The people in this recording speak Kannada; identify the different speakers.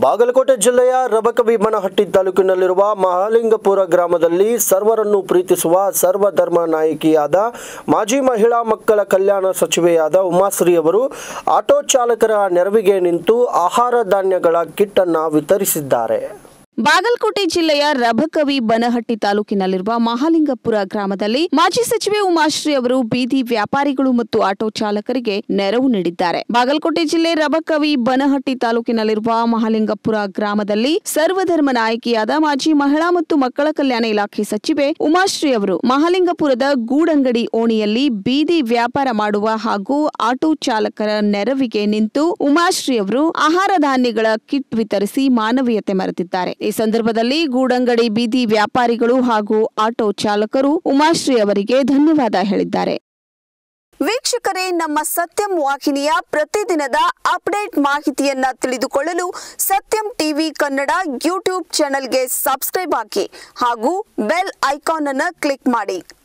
Speaker 1: ಬಾಗಲಕೋಟೆ ಜಿಲ್ಲೆಯ ರಬಕವಿಮನಹಟ್ಟಿ ತಾಲೂಕಿನಲ್ಲಿರುವ ಮಹಾಲಿಂಗಪುರ ಗ್ರಾಮದಲ್ಲಿ ಸರ್ವರನ್ನು ಪ್ರೀತಿಸುವ ಸರ್ವಧರ್ಮ ನಾಯಕಿಯಾದ ಮಾಜಿ ಮಹಿಳಾ ಮಕ್ಕಳ ಕಲ್ಯಾಣ ಸಚಿವೆಯಾದ ಉಮಾಶ್ರೀ ಅವರು ಆಟೋ ಚಾಲಕರ ನೆರವಿಗೆ ನಿಂತು ಆಹಾರ ಧಾನ್ಯಗಳ ಕಿಟ್ ಅನ್ನ ವಿತರಿಸಿದ್ದಾರೆ
Speaker 2: ಬಾಗಲಕೋಟೆ ಜಿಲ್ಲೆಯ ರಬಕವಿ ಬನಹಟ್ಟಿ ತಾಲೂಕಿನಲ್ಲಿರುವ ಮಹಾಲಿಂಗಪುರ ಗ್ರಾಮದಲ್ಲಿ ಮಾಜಿ ಸಚಿವೆ ಉಮಾಶ್ರೀ ಅವರು ಬೀದಿ ವ್ಯಾಪಾರಿಗಳು ಮತ್ತು ಆಟೋ ಚಾಲಕರಿಗೆ ನೆರವು ನೀಡಿದ್ದಾರೆ ಬಾಗಲಕೋಟೆ ಜಿಲ್ಲೆ ರಬಕವಿ ಬನಹಟ್ಟಿ ತಾಲೂಕಿನಲ್ಲಿರುವ ಮಹಾಲಿಂಗಪುರ ಗ್ರಾಮದಲ್ಲಿ ಸರ್ವಧರ್ಮ ನಾಯಕಿಯಾದ ಮಾಜಿ ಮಹಿಳಾ ಮತ್ತು ಮಕ್ಕಳ ಕಲ್ಯಾಣ ಇಲಾಖೆ ಸಚಿವೆ ಉಮಾಶ್ರೀ ಅವರು ಮಹಾಲಿಂಗಪುರದ ಗೂಡಂಗಡಿ ಓಣಿಯಲ್ಲಿ ಬೀದಿ ವ್ಯಾಪಾರ ಮಾಡುವ ಹಾಗೂ ಆಟೋ ಚಾಲಕರ ನೆರವಿಗೆ ನಿಂತು ಉಮಾಶ್ರೀ ಅವರು ಆಹಾರ ಧಾನ್ಯಗಳ ಕಿಟ್ ವಿತರಿಸಿ ಮಾನವೀಯತೆ ಮೆರೆದಿದ್ದಾರೆ ಈ ಸಂದರ್ಭದಲ್ಲಿ ಗೂಡಂಗಡಿ ಬೀದಿ ವ್ಯಾಪಾರಿಗಳು ಹಾಗೂ ಆಟೋ ಚಾಲಕರು ಉಮಾಶ್ರೀ ಅವರಿಗೆ ಧನ್ಯವಾದ ಹೇಳಿದ್ದಾರೆ
Speaker 3: ವೀಕ್ಷಕರೇ ನಮ್ಮ ಸತ್ಯಂ ವಾಹಿನಿಯ ಪ್ರತಿದಿನದ ಅಪ್ಡೇಟ್ ಮಾಹಿತಿಯನ್ನ ತಿಳಿದುಕೊಳ್ಳಲು ಸತ್ಯಂ ಟಿವಿ ಕನ್ನಡ ಯೂಟ್ಯೂಬ್ ಚಾನೆಲ್ಗೆ ಸಬ್ಸ್ಕ್ರೈಬ್ ಹಾಕಿ ಹಾಗೂ ಬೆಲ್ ಐಕಾನ್ ಅನ್ನು ಕ್ಲಿಕ್ ಮಾಡಿ